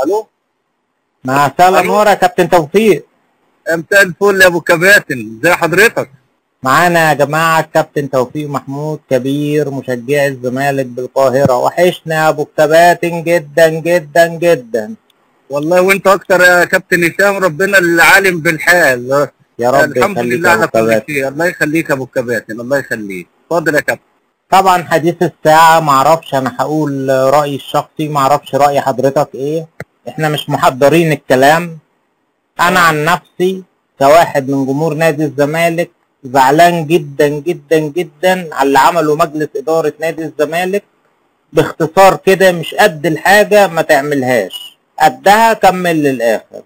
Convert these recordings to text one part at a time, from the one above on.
الو مع السلامة أيوة. نور يا كابتن توفيق مساء الفل يا ابو كباتن ازي حضرتك معانا يا جماعة كابتن توفيق محمود كبير مشجع الزمالك بالقاهرة وحشنا يا ابو كباتن جدا جدا جدا والله وانت اكتر يا كابتن هشام ربنا اللي عالم بالحال يا رب الحمد يخليك لله يا ابو على كل كباتن شيء الله يخليك يا ابو كباتن الله يخليك اتفضل يا كابتن طبعا حديث الساعة معرفش انا هقول رأيي الشخصي معرفش رأي حضرتك ايه احنا مش محضرين الكلام انا عن نفسي كواحد من جمهور نادي الزمالك زعلان جدا جدا جدا على اللي عمله مجلس ادارة نادي الزمالك باختصار كده مش قد الحاجة ما تعملهاش قدها كمل للاخر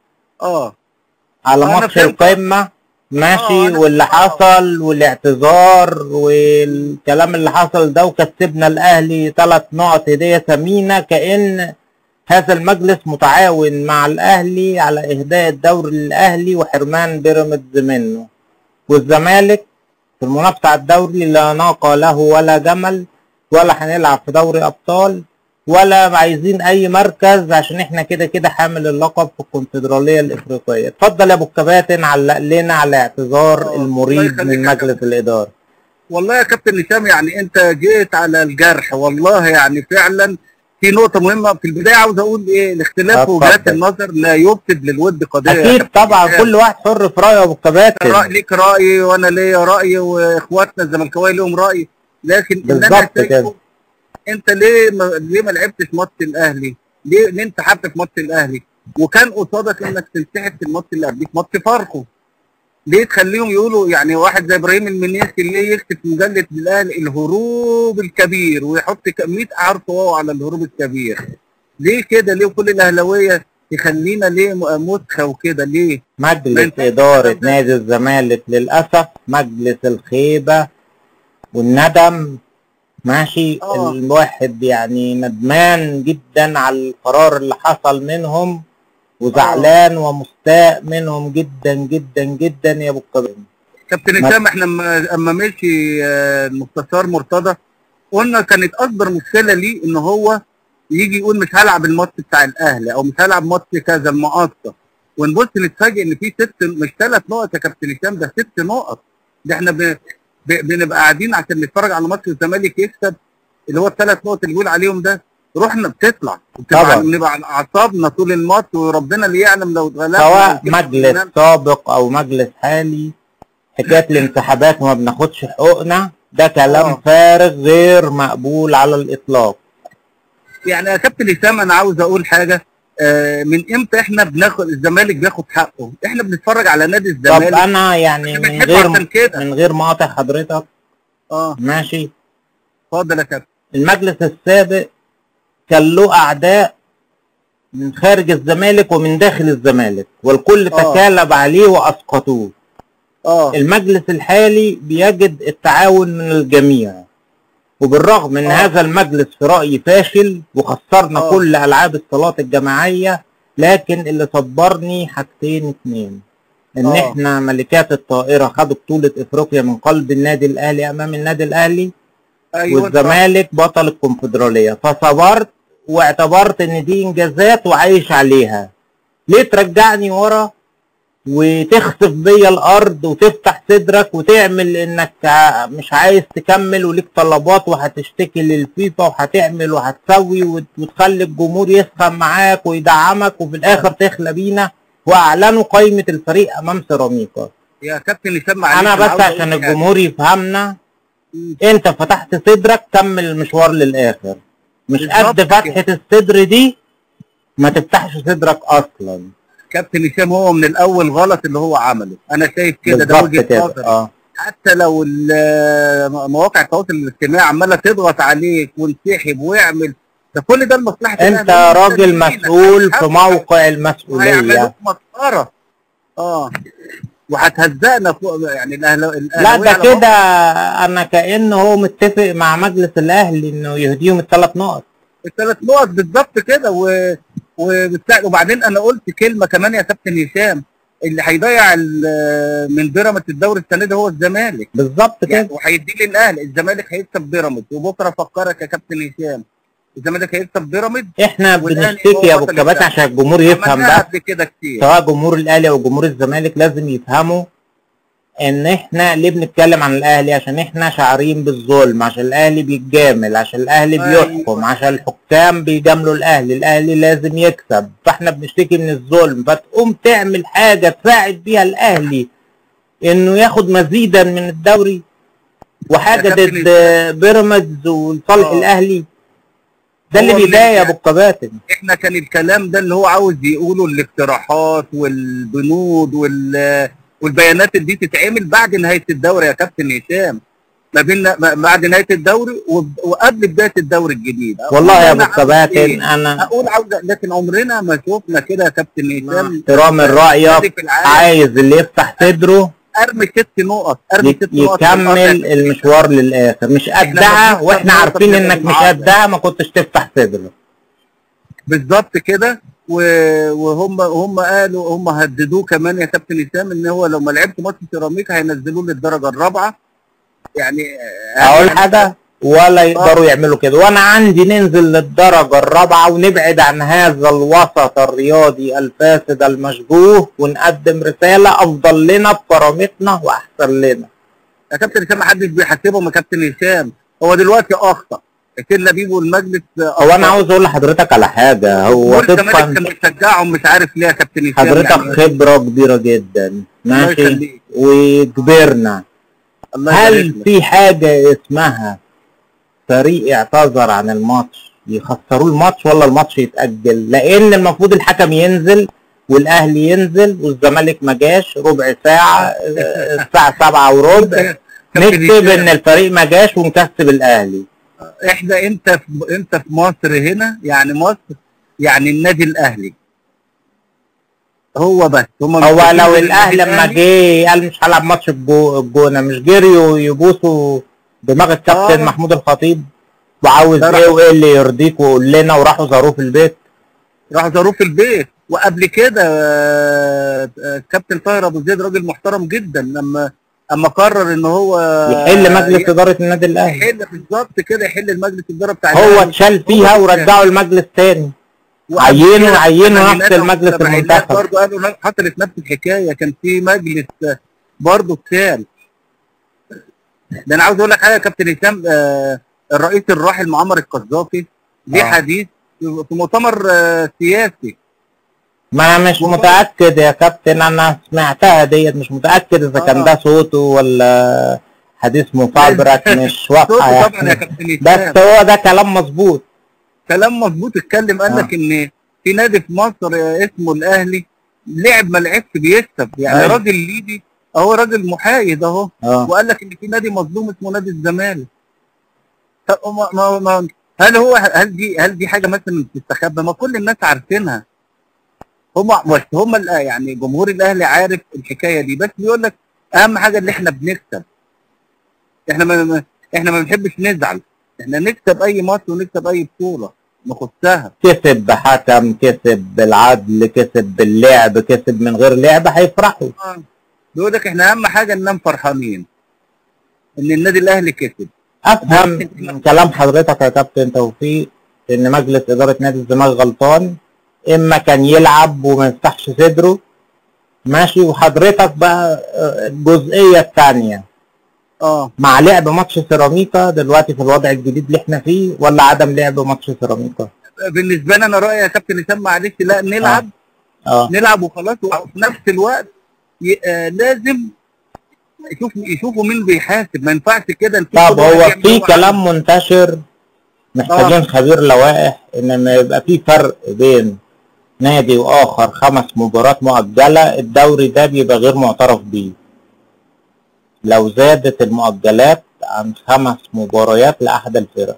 اه على أنا ماتش فهمت. القمة ماشي آه، أنا- واللي آه. حصل والاعتذار والكلام اللي حصل ده وكسبنا الاهلي ثلاث نقط هدية ثمينة كأن هذا المجلس متعاون مع الاهلي على اهداء الدوري للاهلي وحرمان بيراميدز منه والزمالك في المنافسة على الدوري لا ناقة له ولا جمل ولا هنلعب في دوري ابطال ولا عايزين اي مركز عشان احنا كده كده حامل اللقب في الكونفدراليه الافريقيه اتفضل يا ابو الكباتن علق لنا على اعتذار آه، الله المريد يخليك من يا مجلس الاداره والله يا كابتن هشام يعني انت جيت على الجرح والله يعني فعلا في نقطة مهمة في البداية عاوز اقول ايه الاختلاف في اتفضل. وجهات النظر لا يفسد للود قضية يا اكيد كابتن طبعا هشام. كل واحد حر في رايه يا ابو رأي الكباتن ليك رأي وانا ليا رأي واخواتنا الزملكاويه لهم رأي لكن اللي انا بالظبط شايفه كده. انت ليه ما ليه ما لعبتش ماتش الاهلي؟ ليه ليه انسحبت في ماتش الاهلي؟ وكان قصادك انك تنسحب في الماتش اللي قبليك ماتش فاركو. ليه تخليهم يقولوا يعني واحد زي ابراهيم المنيسي ليه يكتب في مجله الاهلي الهروب الكبير ويحط ك- 100 حرف واو على الهروب الكبير؟ ليه كده؟ ليه كل الاهلاويه يخلينا ليه م- مسخه وكده ليه؟ ما مجلس ينفعش اداره الكلام ده. نادي الزمالك للاسف مجلس الخيبه والندم ماشي آه. الواحد يعني ندمان جدا على القرار اللي حصل منهم وزعلان ومستاء منهم جدا جدا جدا يا ابو الكباتن كابتن ما- هشام احنا لما اما مشي آه، المستشار مرتضى قلنا كانت اكبر مشكله ليه ان هو يجي يقول مش هلعب الماتش بتاع الاهلي او مش هلعب ماتش كذا المقاصه ونبص نتفاجئ ان في ست مش ثلاث نقط يا كابتن هشام ده ست نقط ده احنا ب... ب... بنبقى قاعدين عشان نتفرج على ماتش الزمالك يكسب اللي هو الثلاث نقط اللي بيقول عليهم ده رحنا بتطلع بتبقى طبعا. بنبقى على اعصابنا طول الماتش وربنا اللي يعلم لو اتغلبنا سواء أو كده مجلس بننام. سابق او مجلس حالي حكايه الانسحابات وما بناخدش حقوقنا ده كلام آه. فارغ غير مقبول على الاطلاق يعني يا كابتن هشام انا عاوز اقول حاجه آه، من امتى احنا بناخد الزمالك بياخد حقه احنا بنتفرج على نادي طب الزمالك انا يعني احنا من بنحبه عشان غير كده من غير ما اقاطع حضرتك اه ماشي اتفضل يا كابتن المجلس السابق كان له اعداء من خارج الزمالك ومن داخل الزمالك والكل آه. تكالب عليه واسقطوه اه المجلس الحالي بيجد التعاون من الجميع وبالرغم ان آه. هذا المجلس في رأيي فاشل وخسرنا آه. كل العاب الصالات الجماعية لكن اللي صبرني حاجتين اتنين ان آه. احنا ملكات الطائرة خدوا بطولة افريقيا من قلب النادي الاهلي امام النادي الاهلي ايوه والزمالك بطل الكونفدرالية فصبرت واعتبرت ان دي انجازات وعايش عليها ليه ترجعني ورا وتخسف بيا الارض وتفتح صدرك وتعمل انك ع- مش عايز تكمل وليك طلبات وهتشتكي للفيفا وهتعمل وهتسوي وت- وتخلي الجمهور يسخن معاك ويدعمك وفي الاخر تخلى بينا واعلنوا قائمة الفريق امام سيراميكا يا كابتن هشام معلش انا بس عاوز أقول عشان حاجة. الجمهور يفهمنا مم. انت فتحت صدرك كمل المشوار للاخر مش بالظبط قد فتحة الصدر دي ما تفتحش صدرك اصلا كابتن هشام هو من الاول غلط اللي هو عمله انا شايف كده ده بالظبط وجهه كده نظري اه حتى لو ال- مواقع التواصل الاجتماعي عماله تضغط عليك وانسحب واعمل ده كل ده لمصلحه انت الأهلي. راجل مستنيينك. مسؤول في هتحاسبك. موقع المسؤولية وهيعملوك مسخره اه وهتهزقنا فوق يعني الاهلاوي لا الأهلاوية ده على كده انا كأنه هو متفق مع مجلس الاهلي انه يهديهم الثلاث نقط الثلاث نقط بالظبط كده و... وبالتالي وبعدين انا قلت كلمه كمان يا كابتن هشام اللي هيضيع ال- من بيراميدز الدوري السنه دي هو الزمالك بالظبط يعني كده وهيديه للاهلي الزمالك هيكسب بيراميدز وبكره افكرك يا كابتن هشام الزمالك هيكسب بيراميدز احنا والأهلي بنشتكي يا هو ابو بطل الكباتن الدوري. عشان الجمهور يفهم عملناها بقى قبل كده كتير سواء جمهور الاهلي او جمهور الزمالك لازم يفهموا ان احنا ليه بنتكلم عن الاهلي عشان احنا شعارين بالظلم عشان الاهلي بيتجامل عشان الاهلي أيوة. بيحكم عشان الحكام بيجاملوا الاهلي الاهلي لازم يكسب فاحنا بنشتكي من الظلم فتقوم تعمل حاجه تساعد بيها الاهلي انه ياخد مزيدا من الدوري وحاجه يا كابتن ضد بيراميدز ولصالح آه. الاهلي ده اللي هو اللي بيضايق يا يعني- ابو الكباتن احنا كان الكلام ده اللي هو عاوز يقوله الاقتراحات والبنود وال والبيانات اللي دي تتعمل بعد نهايه الدوري يا كابتن هشام ما بين ما- بعد نهايه الدوري وب- وقبل بدايه الدوري الجديد والله يا ابو أنا عاوز الكباتن إيه؟ انا اقول عاوز لكن عمرنا ما شفنا كده يا كابتن مع هشام احترامي لرايك نادي في العالم عايز اللي يفتح صدره ارمي ست نقط ارمي يك- ست نقط يكمل المشوار للاخر مش إحنا قدها بنكسب واحنا نقطة عارفين من انك مش المعادلة. قدها ما كنتش تفتح صدره بالظبط كده و- وهم هم قالوا هم هددوه كمان يا كابتن هشام ان هو لو ما لعبش ماتش سيراميكا هينزلوه للدرجه الرابعه يعني اقول يعني حاجه ولا يقدروا يعملوا كده وانا عندي ننزل للدرجه الرابعه ونبعد عن هذا الوسط الرياضي الفاسد المشبوه ونقدم رساله افضل لنا بكرامتنا واحسن لنا يا كابتن هشام ما حدش بيحاسبهم يا كابتن هشام هو دلوقتي اخطا كل لبيب والمجلس هو انا عاوز اقول لحضرتك على حاجه هو الزمالك طبقا كان بيشجعهم مش عارف ليه يا كابتن هشام حضرتك يعني خبره كبيره جدا الله ماشي يخليك وكبرنا الله يبارك هل لك. في حاجة اسمها فريق اعتذر عن الماتش يخسروه الماتش ولا الماتش يتأجل لأن المفروض الحكم ينزل والأهلي ينزل والزمالك ما جاش ربع ساعة آه، الساعة سبعة وربع كابتن نكتب هشام، إن الفريق ما جاش ونكسب الأهلي احنا انت في انت في مصر هنا يعني مصر يعني النادي الاهلي هو بس هم هو متفقين لو إن الأهلي النادي لما جه قال مش هلعب ماتش الجو- الجونة مش جريوا يبوسوا دماغ الكابتن آه. محمود الخطيب وعاوز ده ايه رأي. وايه اللي يرضيك وقول لنا وراحوا زاروه في البيت راحوا زاروه في البيت وقبل كده آه، آه، كابتن طاهر ابو زيد راجل محترم جدا لما اما قرر ان هو يحل مجلس اداره النادي الاهلي يحل بالظبط كده يحل المجلس الاداره بتاع هو الأهلي. اتشال فيها هو ورجعوا المجلس تاني وقبل عينوا- كده عينوا الثمانينات نفس أو المجلس السبعينات المنتخب. برضه قالوا لا، حصلت نفس الحكايه كان في مجلس آه، برضه اتشال ده انا عاوز اقول لك حاجه يا كابتن هشام آه، الرئيس الراحل معمر القذافي ليه آه. حديث في في مؤتمر آه، سياسي ما انا مش والله. متاكد يا كابتن انا سمعتها ديت مش متاكد اذا كان آه. ده صوته ولا حديث مفبرك مش واضحه صوته طبعا يا يعني كابتن بس هشام هو ده كلام مظبوط كلام مظبوط اتكلم قال آه. لك ان في نادي في مصر آه، اسمه الاهلي لعب ما لعبش بيكسب يعني أيوة. راجل ليبي اهو راجل محايد اهو اه وقال لك ان في نادي مظلوم اسمه نادي الزمالك طب ما ما ما هل هو هل دي هل دي حاجه مثلا بتستخبى ما كل الناس عارفينها هم بس هم ال- يعني جمهور الاهلي عارف الحكايه دي بس بيقول لك اهم حاجه ان احنا بنكسب احنا ما ما- احنا ما بنحبش نزعل احنا نكسب اي ماتش ونكسب اي بطوله نخشها كسب بحكم كسب بالعدل كسب باللعب كسب من غير لعب هيفرحوا بيقول لك احنا اهم حاجه ننام فرحانين ان النادي الاهلي كسب افهم من كلام حضرتك يا كابتن توفيق ان مجلس اداره نادي الزمالك غلطان اما كان يلعب وما يفتحش صدره ماشي وحضرتك بقى آه، الجزئيه الثانيه اه مع لعب ماتش سيراميكا دلوقتي في الوضع الجديد اللي احنا فيه ولا عدم لعب ماتش سيراميكا بالنسبه لي انا رايي يا كابتن هشام معلش لا نلعب اه نلعب وخلاص وفي نفس الوقت ي... آه لازم يشوف يشوفوا مين بيحاسب ما ينفعش كده نشوف طب كل واحد هو يعمل في اللي هو كلام منتشر محتاجين خبير لوائح ان لما يبقى في فرق بين نادي واخر خمس مباريات مؤجله الدوري ده بيبقى غير معترف بيه لو زادت المؤجلات عن خمس مباريات لاحد الفرق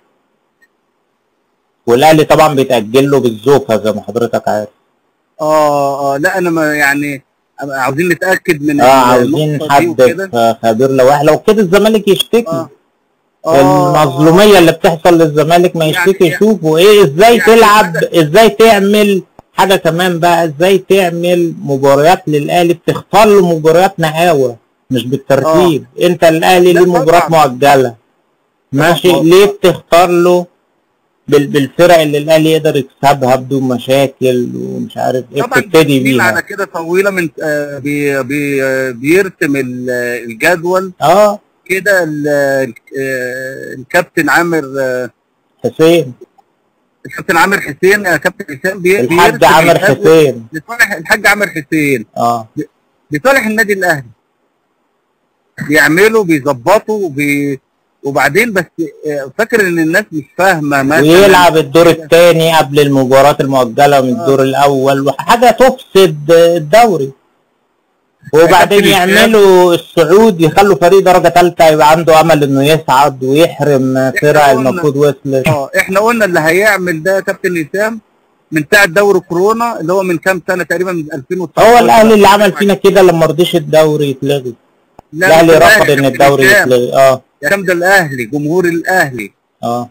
والاهلي طبعا بيتاجل له بالزوفه زي ما حضرتك عارف اه اه لا انا ما يعني عاوزين نتاكد من اه عاوزين النقطة دي حد وكده. في خبير لوائح لو كده الزمالك يشتكي اه آه. المظلوميه اللي بتحصل للزمالك ما يعني- يشتكي يشوفوا ايه ازاي يعني تلعب مثلا- ازاي تعمل حاجه كمان بقى ازاي تعمل مباريات للاهلي بتختار له مباريات نهاوه مش بالترتيب انت الاهلي لا ليه مباريات طبعاً. مؤجله ماشي طبعاً. ليه بتختار له بال- بالفرق اللي الاهلي يقدر يكسبها بدون مشاكل ومش عارف ايه طبعا بتبتدي في على بيها كده طويله من آه، بي بي آه، بيرسم ال- الجدول اه كده ال- آه، الكابتن عامر آه، حسين الكابتن عامر حسين آه، كابتن حسين بي- الحاج بيرسم عامر الجدول حسين لصالح الحاج عامر حسين اه لصالح النادي الاهلي بيعملوا بيظبطوا بي وبعدين بس آه، فاكر ان الناس مش فاهمه مثلا ويلعب الدور الثاني قبل المباراة المؤجلة من الدور الأول وحاجة تفسد الدوري وبعدين كابتن يعملوا الصعود يخلوا فريق درجة ثالثة يبقى عنده أمل إنه يصعد ويحرم فرق قلنا- المفروض وصلت اه احنا قلنا اللي هيعمل ده يا كابتن هشام من ساعه دوري كورونا اللي هو من كام سنه تقريبا من 2019 هو الأهلي اللي عمل فينا كده لما رضيش الدوري يتلغي لا، الأهلي مش رفض يا إن كابتن الدوري هشام. يتلغي اه يا كام ده الاهلي جمهور الاهلي اه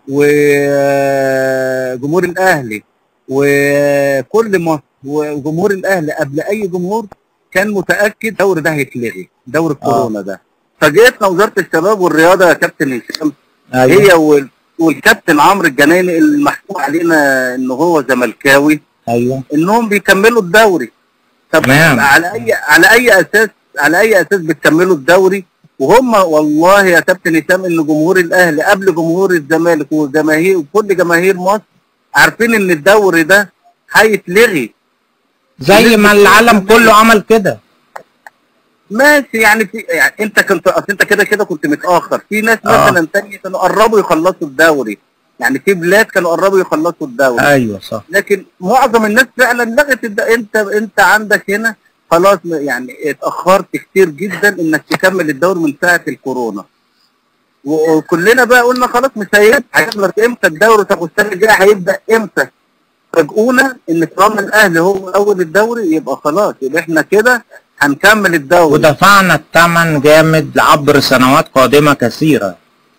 وجمهور الاهلي وكل مصر وجمهور الاهلي قبل اي جمهور كان متاكد الدوري ده هيتلغي دوري كورونا ده فجئتنا وزاره الشباب والرياضه يا كابتن هشام أيوه هي وال- والكابتن عمرو الجنايني المحكوم علينا ان هو زملكاوي أيوه انهم بيكملوا الدوري طب تمام. على اي على اي اساس على اي اساس بتكملوا الدوري وهم والله يا كابتن هشام ان جمهور الاهلي قبل جمهور الزمالك وجماهير وكل جماهير مصر عارفين ان الدوري ده هيتلغي زي ما العالم كله عمل كده ماشي يعني في يعني انت كنت اصل انت كده كده كنت متاخر في ناس آه. مثلا تانية كانوا قربوا يخلصوا الدوري يعني في بلاد كانوا قربوا يخلصوا الدوري أيوه صح لكن معظم الناس فعلا لغت الد... انت انت عندك هنا خلاص م- يعني اتاخرت كتير جدا انك تكمل الدوري من ساعه الكورونا و- وكلنا بقى قلنا خلاص مش هيبدا هيخلص امتى الدوري طب والسنه الجايه هيبدا امتى فاجئونا ان طالما الاهلي هو اول الدوري يبقى خلاص يبقى احنا كده هنكمل الدوري ودفعنا الثمن جامد عبر سنوات قادمة كثيرة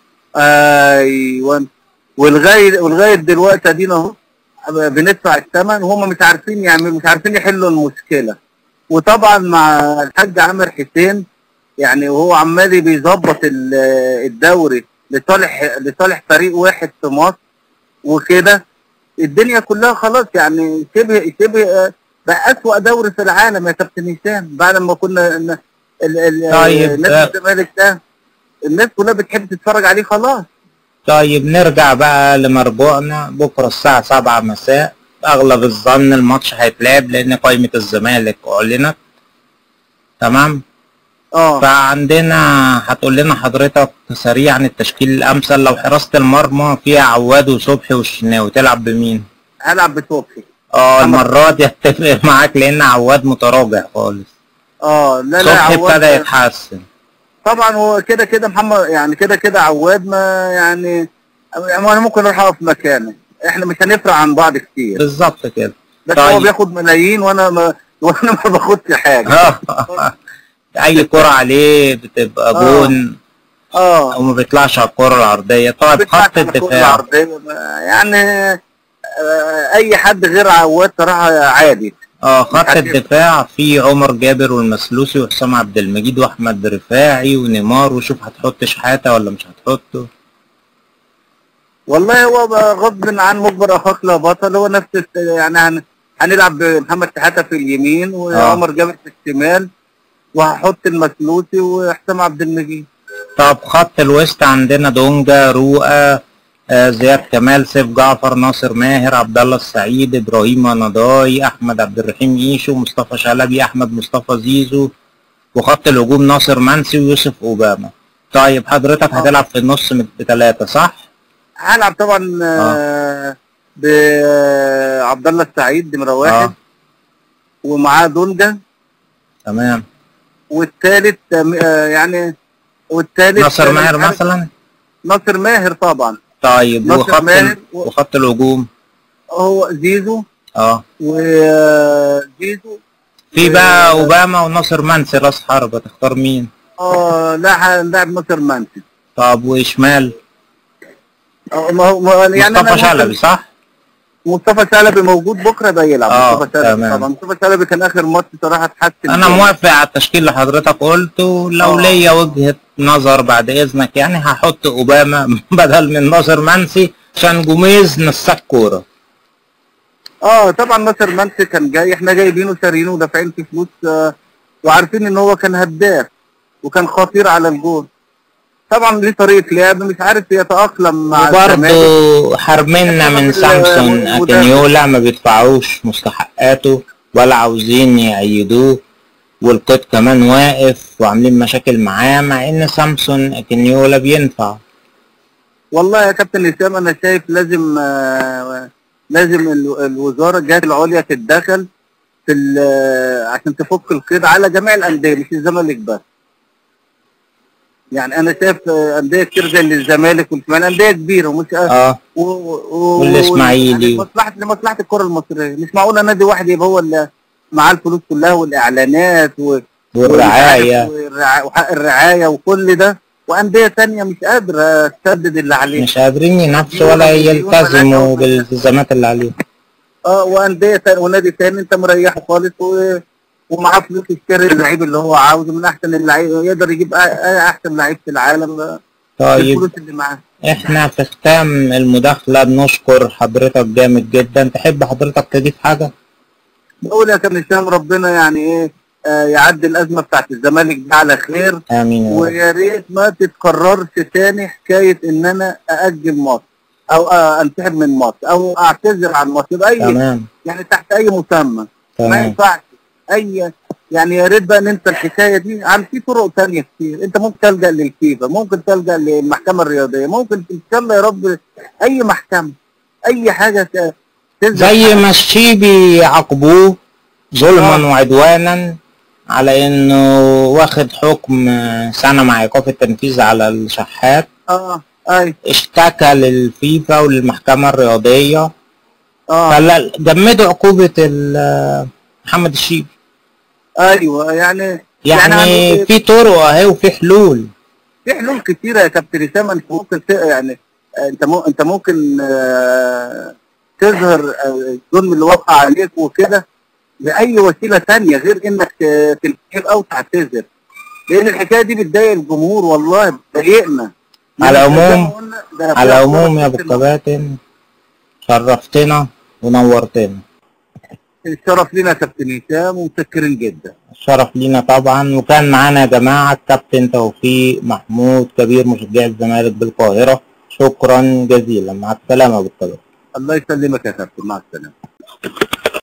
ايوه ولغايه ولغايه دلوقتي ادينا اهو بندفع الثمن وهم مش عارفين يعملوا مش عارفين يحلوا المشكله وطبعا مع الحاج عامر حسين يعني وهو عمال بيظبط ال- الدوري لصالح لصالح فريق واحد في مصر وكده الدنيا كلها خلاص يعني شبه شبه آه، بقى اسوأ دوري في العالم يا كابتن هشام بعد ما كنا ن- ال ال طيب، نادي آه. الزمالك ده الناس كلها بتحب تتفرج عليه خلاص طيب نرجع بقى لمرجوعنا بكرة الساعة سبعة مساء أغلب الظن الماتش هيتلعب لأن قائمة الزمالك أعلنت تمام اه فعندنا هتقول لنا حضرتك سريعا التشكيل الأمثل لو حراسة المرمى فيها عواد وصبحي والشناوي تلعب بمين؟ هلعب بصبحي اه محمد المرة دي اتفق معاك لأن عواد متراجع خالص اه لا لا صبحي ابتدى عواد يتحسن طبعا هو كده كده محمد يعني كده كده عواد ما يعني يعني انا ممكن اروح اقف مكانه احنا مش هنفرق عن بعض كتير بالظبط كده بس طيب. هو بياخد ملايين وانا ما وانا ما باخدش حاجه اي كرة عليه بتبقى آه. جون اه وما بيطلعش على الكرة العرضية طيب بتاعت خط الكرة الدفاع العرضية ما- يعني آه، اي حد غير عواد صراحه عادي اه خط هتبقى. الدفاع في عمر جابر والمسلوسي وحسام عبد المجيد واحمد رفاعي ونيمار وشوف هتحط شحاتة ولا مش هتحطه والله هو بقى غصب عن مجبر اخاك لا بطل هو نفس الت- يعني هن... هنلعب بمحمد شحاته في اليمين وعمر جابر في الشمال وهحط المسلوسي وحسام عبد المجيد طب خط الوسط عندنا دونجا رؤى آه زياد كمال سيف جعفر ناصر ماهر عبد الله السعيد ابراهيم نضاي احمد عبد الرحيم ايشو مصطفى شلبي احمد مصطفى زيزو وخط الهجوم ناصر منسي ويوسف اوباما طيب حضرتك آه. هتلعب في النص من- بثلاثة صح؟ هلعب طبعا آه، بعبد الله السعيد نمره واحد اه ومعاه دونجا تمام والثالث آه، يعني والثالث ناصر ماهر مش عارف- مثلا ناصر ماهر طبعا طيب ناصر وخط ماهر ال... و- وخط الهجوم هو زيزو اه وزيزو في و- بقى اوباما وناصر منسي راس حربة تختار مين؟ اه لا هنلعب ناصر منسي طب وشمال آه، ما هو ما- يعني مصطفى أنا شلبي ممكن- صح؟ مصطفى شلبي موجود بكره ده يلعب آه، مصطفى شلبي تمام. طبعا مصطفى شلبي كان اخر ماتش صراحه اتحسن انا جامد. موافق على التشكيل اللي حضرتك قلته لو آه. ليا وجهة نظر بعد اذنك يعني هحط اوباما بدل من ناصر منسي عشان جوميز نساك كوره اه طبعا ناصر منسي كان جاي احنا جايبينه شارينه ودافعين فيه فلوس آه وعارفين ان هو كان هداف وكان خطير على الجول طبعا ليه طريقه لعب مش عارف يتاقلم مع الزمالك وبرضه حرمنا من سامسون اكنيولا ما بيدفعوش مستحقاته ولا عاوزين يأيدوه والقيد كمان واقف وعاملين مشاكل معاه مع ان سامسون اكنيولا بينفع والله يا كابتن هشام انا شايف لازم آه لازم ال- الوزاره الجهات العليا تتدخل في ال- عشان تفك القيد على جميع الانديه مش الزمالك بس يعني انا شايف آه، انديه كتير زي الزمالك والاسماعيلي انديه كبيره ومش اه و... و... والإسماعيلي. يعني لمصلحه لمصلحه الكره المصريه مش معقوله نادي واحد يبقى هو اللي معاه الفلوس كلها والاعلانات و... والرعايه والرعاية وحق الرعايه وكل ده وانديه تانية مش قادره تسدد اللي عليها مش قادرين ينافسوا ولا يلتزموا بالالتزامات اللي عليهم اه وانديه تانية ونادي تاني انت مريحه خالص و... ومعاه فلوس يشتري اللعيب اللي هو عاوزه من احسن اللعيب يقدر يجيب أ- أ- احسن لعيب في العالم طيب بالفلوس اللي معاه احنا في ختام المداخلة بنشكر حضرتك جامد جدا تحب حضرتك تضيف حاجة؟ بقول يا كابتن هشام ربنا يعني ايه آه يعدي الازمه بتاعت الزمالك دي على خير امين يا رب ويا ريت ما تتكررش تاني حكايه ان انا ااجل ماتش او آه انسحب من ماتش او اعتذر عن ماتش باي تمام يعني تحت اي مسمى ما تمام ينفعش اي يعني يا ريت بقى ننسى الحكايه دي عن في طرق تانية كتير انت ممكن تلجا للفيفا ممكن تلجا للمحكمه الرياضيه ممكن ان شاء الله يا رب اي محكمه اي حاجه ت- تثبت زي ما الشيبي عاقبوه ظلما آه. وعدوانا على انه واخد حكم سنة مع ايقاف التنفيذ على الشحات اه اي اشتكى للفيفا وللمحكمة الرياضية اه فلا جمدوا عقوبة ال- محمد الشيبي ايوه يعني يعني هنقول- في طرق اهي وفي حلول في حلول كتيره يا كابتن هشام انت ممكن ت... يعني آه، انت مو... انت ممكن آه، تظهر آه، الظلم اللي وقع عليك وكده باي وسيله تانية غير انك ت- تنتحر او تعتذر لان الحكايه دي بتضايق الجمهور والله بتضايقنا على يعني العموم- زي ما قلنا، ده على فيها العموم يا ابو كابتن الكباتن شرفتنا ونورتنا الشرف لنا يا كابتن هشام ومسكرين جدا الشرف لينا طبعا وكان معانا يا جماعة الكابتن توفيق محمود كبير مشجع الزمالك بالقاهرة شكرا جزيلا مع السلامة يا ابو الكباتن الله يسلمك يا كابتن مع السلامه